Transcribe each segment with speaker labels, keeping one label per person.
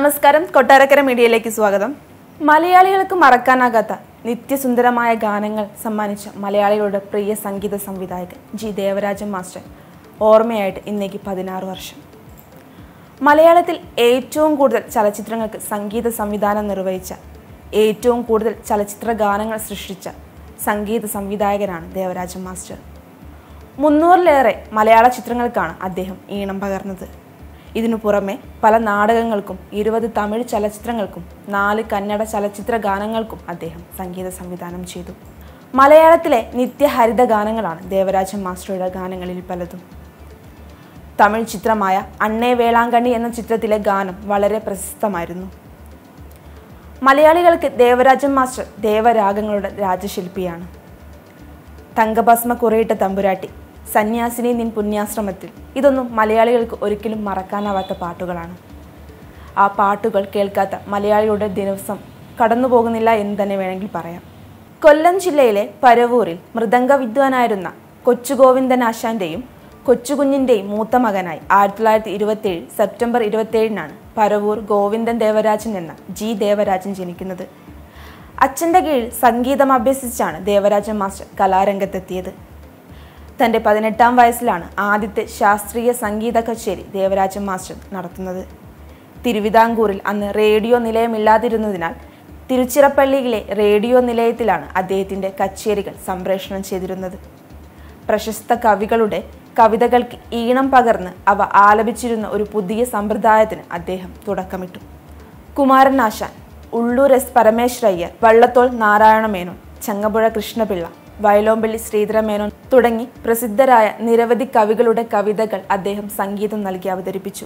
Speaker 1: നമസ്കാരം കൊട്ടാരക്കര മീഡിയയിലേക്ക് സ്വാഗതം മലയാളികൾക്ക് മറക്കാനാകാത്ത നിത്യസുന്ദരമായ ഗാനങ്ങൾ സമ്മാനിച്ച മലയാളികളുടെ പ്രിയ സംഗീത സംവിധായകൻ ജി ദേവരാജൻ മാസ്റ്റർ ഓർമ്മയായിട്ട് ഇന്നേക്ക് പതിനാറ് വർഷം മലയാളത്തിൽ ഏറ്റവും കൂടുതൽ ചലച്ചിത്രങ്ങൾക്ക് സംഗീത സംവിധാനം നിർവഹിച്ച ഏറ്റവും കൂടുതൽ ചലച്ചിത്ര ഗാനങ്ങൾ സൃഷ്ടിച്ച സംഗീത സംവിധായകനാണ് ദേവരാജൻ മാസ്റ്റർ മുന്നൂറിലേറെ മലയാള ചിത്രങ്ങൾക്കാണ് അദ്ദേഹം ഈണം പകർന്നത് ഇതിനു പുറമെ പല നാടകങ്ങൾക്കും ഇരുപത് തമിഴ് ചലച്ചിത്രങ്ങൾക്കും നാല് കന്നഡ ചലച്ചിത്ര ഗാനങ്ങൾക്കും അദ്ദേഹം സംഗീത സംവിധാനം ചെയ്തു മലയാളത്തിലെ നിത്യഹരിത ഗാനങ്ങളാണ് ദേവരാജൻ മാസ്റ്ററുടെ ഗാനങ്ങളിൽ പലതും തമിഴ് ചിത്രമായ അണ്ണേ വേളാങ്കണ്ണി എന്ന ചിത്രത്തിലെ ഗാനം വളരെ പ്രശസ്തമായിരുന്നു മലയാളികൾക്ക് ദേവരാജൻ മാസ്റ്റർ ദേവരാഗങ്ങളുടെ രാജശില്പിയാണ് തങ്കഭസ്മ കുറയിട്ട തമ്പുരാട്ടി സന്യാസിനി നിൻ പുണ്യാശ്രമത്തിൽ ഇതൊന്നും മലയാളികൾക്ക് ഒരിക്കലും മറക്കാനാവാത്ത പാട്ടുകളാണ് ആ പാട്ടുകൾ കേൾക്കാത്ത മലയാളികളുടെ ദിവസം കടന്നു പോകുന്നില്ല എന്ന് തന്നെ വേണമെങ്കിൽ പറയാം കൊല്ലം ജില്ലയിലെ പരവൂരിൽ മൃദംഗ വിദ്വാനായിരുന്ന കൊച്ചുഗോവിന്ദൻ ആശാന്റെയും കൊച്ചുകുഞ്ഞിൻ്റെയും മൂത്ത മകനായി ആയിരത്തി തൊള്ളായിരത്തി ഇരുപത്തിയേഴ് സെപ്റ്റംബർ ഇരുപത്തിയേഴിനാണ് പരവൂർ ഗോവിന്ദൻ ദേവരാജൻ എന്ന ജി ദേവരാജൻ ജനിക്കുന്നത് അച്ഛൻ്റെ കീഴിൽ സംഗീതം അഭ്യസിച്ചാണ് ദേവരാജൻ മാസ്റ്റർ കലാരംഗത്തെത്തിയത് തൻ്റെ പതിനെട്ടാം വയസ്സിലാണ് ആദ്യത്തെ ശാസ്ത്രീയ സംഗീത കച്ചേരി ദേവരാജൻ മാസ്റ്റർ നടത്തുന്നത് തിരുവിതാംകൂറിൽ അന്ന് റേഡിയോ നിലയമില്ലാതിരുന്നതിനാൽ തിരുച്ചിറപ്പള്ളിയിലെ റേഡിയോ നിലയത്തിലാണ് അദ്ദേഹത്തിൻ്റെ കച്ചേരികൾ സംപ്രേഷണം ചെയ്തിരുന്നത് പ്രശസ്ത കവികളുടെ കവിതകൾക്ക് ഈണം പകർന്ന് അവ ആലപിച്ചിരുന്ന ഒരു പുതിയ സമ്പ്രദായത്തിന് അദ്ദേഹം തുടക്കമിട്ടു കുമാരൻ ആശാൻ ഉള്ളൂർ എസ് പരമേശ്വരയ്യർ വള്ളത്തോൾ നാരായണ മേനോൻ ചങ്ങമ്പുഴ കൃഷ്ണപിള്ള വയലോമ്പള്ളി ശ്രീധരമേനോൻ തുടങ്ങി പ്രസിദ്ധരായ നിരവധി കവികളുടെ കവിതകൾ അദ്ദേഹം സംഗീതം നൽകി അവതരിപ്പിച്ചു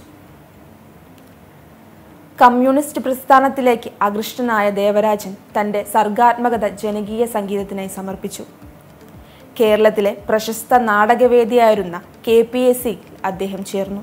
Speaker 1: കമ്മ്യൂണിസ്റ്റ് പ്രസ്ഥാനത്തിലേക്ക് അകൃഷ്ടനായ ദേവരാജൻ തൻ്റെ സർഗാത്മകത ജനകീയ സംഗീതത്തിനായി സമർപ്പിച്ചു കേരളത്തിലെ പ്രശസ്ത നാടകവേദിയായിരുന്ന കെ പി എസ് സി അദ്ദേഹം ചേർന്നു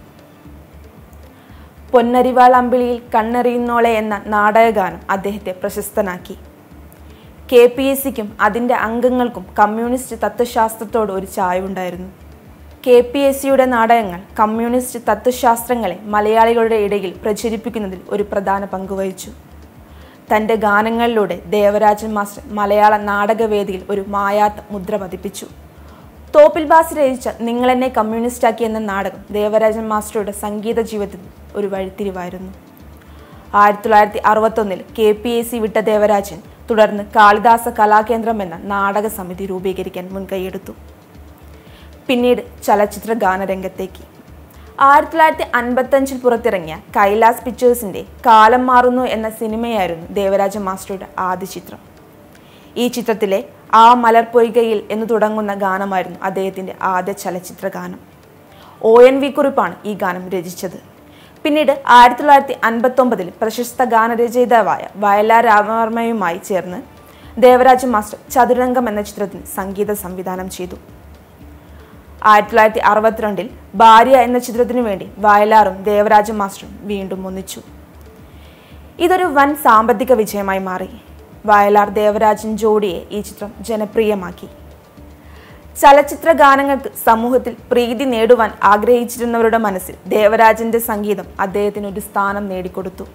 Speaker 1: പൊന്നരിവാൾ അമ്പിളിയിൽ കണ്ണെറിയുന്നോളെ എന്ന നാടകഗാനം അദ്ദേഹത്തെ പ്രശസ്തനാക്കി കെ പി എസ് സിക്കും അതിൻ്റെ അംഗങ്ങൾക്കും കമ്മ്യൂണിസ്റ്റ് തത്വശാസ്ത്രത്തോട് ഒരു ചായവുണ്ടായിരുന്നു കെ പി എസ് സിയുടെ നാടകങ്ങൾ കമ്മ്യൂണിസ്റ്റ് തത്വശാസ്ത്രങ്ങളെ മലയാളികളുടെ ഇടയിൽ പ്രചരിപ്പിക്കുന്നതിൽ ഒരു പ്രധാന പങ്കുവഹിച്ചു തൻ്റെ ഗാനങ്ങളിലൂടെ ദേവരാജൻ മാസ്റ്റർ മലയാള നാടകവേദിയിൽ ഒരു മായാത്ത മുദ്ര പതിപ്പിച്ചു തോപ്പിൽ ബാസ് രചിച്ച നിങ്ങളെന്നെ കമ്മ്യൂണിസ്റ്റാക്കി എന്ന നാടകം ദേവരാജൻ മാസ്റ്ററുടെ സംഗീത ജീവിതത്തിൽ ഒരു വഴിത്തിരിവായിരുന്നു ആയിരത്തി തൊള്ളായിരത്തി അറുപത്തൊന്നിൽ കെ പി എ സി വിട്ട ദേവരാജൻ തുടർന്ന് കാളിദാസ കലാകേന്ദ്രം എന്ന നാടക സമിതി രൂപീകരിക്കാൻ മുൻകൈയെടുത്തു പിന്നീട് ചലച്ചിത്ര ഗാനരംഗത്തേക്ക് ആയിരത്തി തൊള്ളായിരത്തി അൻപത്തഞ്ചിൽ പുറത്തിറങ്ങിയ കൈലാസ് പിക്ചേഴ്സിന്റെ കാലം മാറുന്നു എന്ന സിനിമയായിരുന്നു ദേവരാജ മാസ്റ്ററുടെ ആദ്യ ചിത്രം ഈ ചിത്രത്തിലെ ആ മലർപ്പൊയ്കയിൽ എന്ന് തുടങ്ങുന്ന ഗാനമായിരുന്നു അദ്ദേഹത്തിന്റെ ആദ്യ ചലച്ചിത്ര ഗാനം ഒ എൻ വി കുറിപ്പാണ് ഈ ഗാനം രചിച്ചത് പിന്നീട് ആയിരത്തി തൊള്ളായിരത്തി അൻപത്തൊമ്പതിൽ പ്രശസ്ത ഗാനരചയിതാവായ വയലാർ രാമവർമ്മയുമായി ചേർന്ന് ദേവരാജ മാസ്റ്റർ ചതുരംഗം എന്ന ചിത്രത്തിന് സംഗീത സംവിധാനം ചെയ്തു ആയിരത്തി തൊള്ളായിരത്തി അറുപത്തിരണ്ടിൽ ഭാര്യ എന്ന ചിത്രത്തിനു വേണ്ടി വയലാറും ദേവരാജ മാസ്റ്ററും വീണ്ടും ഒന്നിച്ചു ഇതൊരു വൻ സാമ്പത്തിക വിജയമായി മാറി വയലാർ ദേവരാജൻ ജോഡിയെ ഈ ചിത്രം ജനപ്രിയമാക്കി ചലച്ചിത്ര ഗാനങ്ങൾക്ക് സമൂഹത്തിൽ പ്രീതി നേടുവാൻ ആഗ്രഹിച്ചിരുന്നവരുടെ മനസ്സിൽ ദേവരാജന്റെ സംഗീതം അദ്ദേഹത്തിന് ഒരു സ്ഥാനം നേടിക്കൊടുത്തു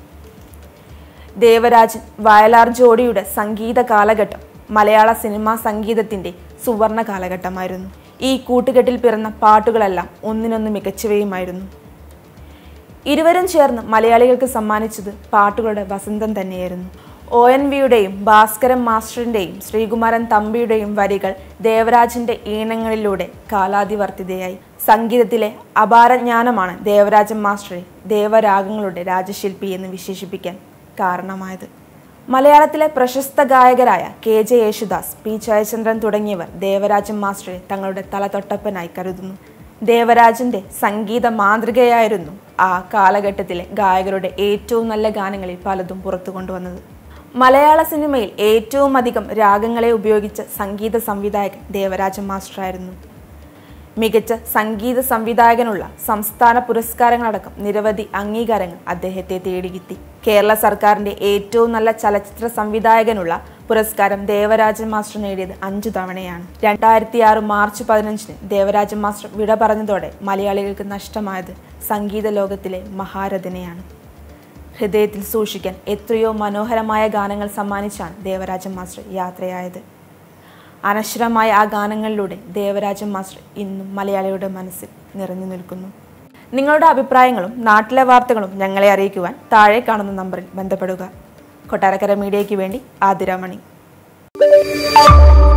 Speaker 1: ദേവരാജൻ വയലാർ ജോഡിയുടെ സംഗീത കാലഘട്ടം മലയാള സിനിമാ സംഗീതത്തിന്റെ സുവർണ കാലഘട്ടമായിരുന്നു ഈ കൂട്ടുകെട്ടിൽ പിറന്ന പാട്ടുകളെല്ലാം ഒന്നിനൊന്ന് മികച്ചവയുമായിരുന്നു ഇരുവരും ചേർന്ന് മലയാളികൾക്ക് സമ്മാനിച്ചത് പാട്ടുകളുടെ വസന്തം തന്നെയായിരുന്നു ഒ എൻ വിയുടെയും ഭാസ്കരൻ മാസ്റ്ററിൻ്റെയും ശ്രീകുമാരൻ തമ്പിയുടെയും വരികൾ ദേവരാജന്റെ ഈണങ്ങളിലൂടെ കാലാതിവർത്തിതയായി സംഗീതത്തിലെ അപാരജ്ഞാനമാണ് ദേവരാജൻ മാസ്റ്ററെ ദേവരാഗങ്ങളുടെ രാജശില്പി എന്ന് വിശേഷിപ്പിക്കാൻ കാരണമായത് മലയാളത്തിലെ പ്രശസ്ത ഗായകരായ K J Yesudas P Jayachandran തുടങ്ങിയവർ ദേവരാജൻ മാസ്റ്ററെ തങ്ങളുടെ തലതൊട്ടപ്പനായി കരുതുന്നു ദേവരാജന്റെ സംഗീത മാതൃകയായിരുന്നു ആ കാലഘട്ടത്തിലെ ഗായകരുടെ ഏറ്റവും നല്ല ഗാനങ്ങളിൽ പലതും പുറത്തു കൊണ്ടുവന്നത് മലയാള സിനിമയിൽ ഏറ്റവും അധികം രാഗങ്ങളെ ഉപയോഗിച്ച സംഗീത സംവിധായകൻ ദേവരാജൻ മാസ്റ്ററായിരുന്നു മികച്ച സംഗീത സംവിധായകനുള്ള സംസ്ഥാന പുരസ്കാരങ്ങളടക്കം നിരവധി അംഗീകാരങ്ങൾ അദ്ദേഹത്തെ തേടിയെത്തി കേരള സർക്കാരിന്റെ ഏറ്റവും നല്ല ചലച്ചിത്ര സംവിധായകനുള്ള പുരസ്കാരം ദേവരാജൻ മാസ്റ്റർ നേടിയത് അഞ്ചു തവണയാണ് രണ്ടായിരത്തി ആറ് മാർച്ച് പതിനഞ്ചിന് ദേവരാജൻ മാസ്റ്റർ വിട പറഞ്ഞതോടെ മലയാളികൾക്ക് നഷ്ടമായത് സംഗീത ലോകത്തിലെ മഹാരഥനെയാണ് ഹൃദയത്തിൽ സൂക്ഷിക്കാൻ എത്രയോ മനോഹരമായ ഗാനങ്ങൾ സമ്മാനിച്ചാണ് ദേവരാജൻ മാസ്റ്റർ യാത്രയായത് അനശ്വരമായ ആ ഗാനങ്ങളിലൂടെ ദേവരാജൻ മാസ്റ്റർ ഇന്നും മലയാളിയുടെ മനസ്സിൽ നിറഞ്ഞു നിൽക്കുന്നു നിങ്ങളുടെ അഭിപ്രായങ്ങളും നാട്ടിലെ വാർത്തകളും ഞങ്ങളെ അറിയിക്കുവാൻ താഴെ കാണുന്ന നമ്പറിൽ ബന്ധപ്പെടുക കൊട്ടാരക്കര മീഡിയയ്ക്ക് വേണ്ടി ആതിരാമണി